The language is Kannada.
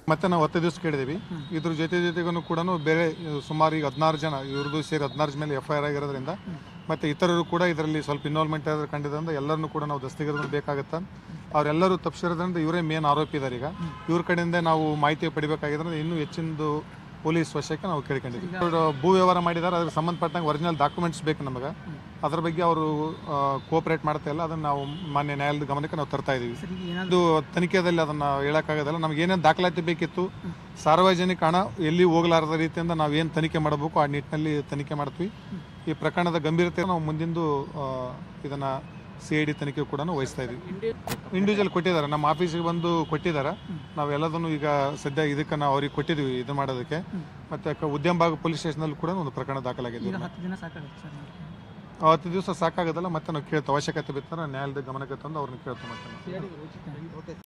ಮತ್ತೆ ನಾವು ಹತ್ತು ದಿವಸ ಕೇಳಿದೀವಿ ಇದ್ರ ಜೊತೆ ಜೊತೆಗೂ ಕೂಡ ಬೇರೆ ಸುಮಾರು ಈಗ ಹದಿನಾರು ಜನ ಇವ್ರದ್ದು ಸೇರಿ ಹದಿನಾರು ಮೇಲೆ ಎಫ್ ಐ ಆರ್ ಆಗಿರೋದ್ರಿಂದ ಮತ್ತೆ ಇತರರು ಕೂಡ ಇದರಲ್ಲಿ ಸ್ವಲ್ಪ ಇನ್ವಾಲ್ವ್ಮೆಂಟ್ ಆದ್ರೆ ಕಂಡಿದ್ದರಿಂದ ಎಲ್ಲರನ್ನೂ ಕೂಡ ನಾವು ದಸ್ತಿಗಿರೋದು ಬೇಕಾಗುತ್ತಾ ಅವರೆಲ್ಲರೂ ತಪ್ಪಿಸಿರೋದ್ರಿಂದ ಇವರೇ ಮೇನ್ ಆರೋಪಿ ಇದ್ದಾರೆ ಈಗ ಇವ್ರ ಕಡೆಯಿಂದ ನಾವು ಮಾಹಿತಿ ಪಡಿಬೇಕಾಗಿದ್ರೆ ಇನ್ನೂ ಹೆಚ್ಚಿನದು ಪೊಲೀಸ್ ವಶಕ್ಕೆ ನಾವು ಕೇಳ್ಕೊಂಡಿದ್ವಿ ಇವರು ಭೂ ವ್ಯವಹಾರ ಮಾಡಿದ್ದಾರೆ ಅದ್ರ ಸಂಬಂಧಪಟ್ಟಂಗೆ ಒರಿಜಿನಲ್ ಡಾಕ್ಯುಮೆಂಟ್ಸ್ ಬೇಕು ನಮಗೆ ಅದ್ರ ಬಗ್ಗೆ ಅವರು ಕೋಆಪರೇಟ್ ಮಾಡ್ತಾ ಇಲ್ಲ ಅದನ್ನು ನಾವು ಮಾನ್ಯ ನ್ಯಾಯಾಲಯದ ಗಮನಕ್ಕೆ ನಾವು ತರ್ತಾ ಇದೀವಿ ಸರ್ ಈಗ ಏನಾದ್ರು ಇದು ತನಿಖೆಯಲ್ಲಿ ಅದನ್ನ ಹೇಳಕ್ಕಾಗೋದಿಲ್ಲ ನಮ್ಗೆ ಏನೇನು ದಾಖಲಾತಿ ಬೇಕಿತ್ತು ಸಾರ್ವಜನಿಕ ಹಣ ಎಲ್ಲಿ ಹೋಗಲಾರದ ರೀತಿಯಿಂದ ನಾವು ಏನು ತನಿಖೆ ಮಾಡಬೇಕು ಆ ನಿಟ್ಟಿನಲ್ಲಿ ತನಿಖೆ ಮಾಡ್ತೀವಿ ಈ ಪ್ರಕರಣದ ಗಂಭೀರತೆ ನಾವು ಮುಂದಿಂದು ಆ, ಇದನ್ನ ಸಿ ಐ ಡಿ ತನಿಖೆ ಕೂಡ ವಹಿಸ್ತಾ ಇದೀವಿ ಇಂಡಿವಿಜುವಲ್ ಕೊಟ್ಟಿದ್ದಾರೆ ನಮ್ಮ ಆಫೀಸಿಗೆ ಬಂದು ಕೊಟ್ಟಿದ್ದಾರೆ ನಾವೆಲ್ಲದನ್ನು ಈಗ ಸದ್ಯ ಇದಕ್ಕೆ ನಾವು ಅವ್ರಿಗೆ ಕೊಟ್ಟಿದ್ದೀವಿ ಇದು ಮಾಡೋದಕ್ಕೆ ಮತ್ತೆ ಕ- ಉದ್ಯಮಬಾಗ ಪೊಲೀಸ್ ಸ್ಟೇಷನಲ್ಲಿ ಕೂಡ ಒಂದು ಪ್ರಕರಣ ದಾಖಲಾಗಿದೆ ಈಗ ಹತ್ತು ದಿನ ಸಾಕಾಗುತ್ತೆ ಸರ್ ನಿಮ್ಗೆ? ಹತ್ತು ದಿವಸ ಸಾಕಾಗೋದಲ್ಲ ಮತ್ತೆ ನಾವು ಕೇಳ್ತಾ ಅವಶ್ಯಕತೆ ಬಿತ್ತಂದ್ರೆ ನ್ಯಾಯಾಲಯದ ಗಮನಕ್ಕೆ ತಂದು ಅವ್ರನ್ನ ಕೇಳ್ತಾ ಮತ್ತೆ ನಾವು.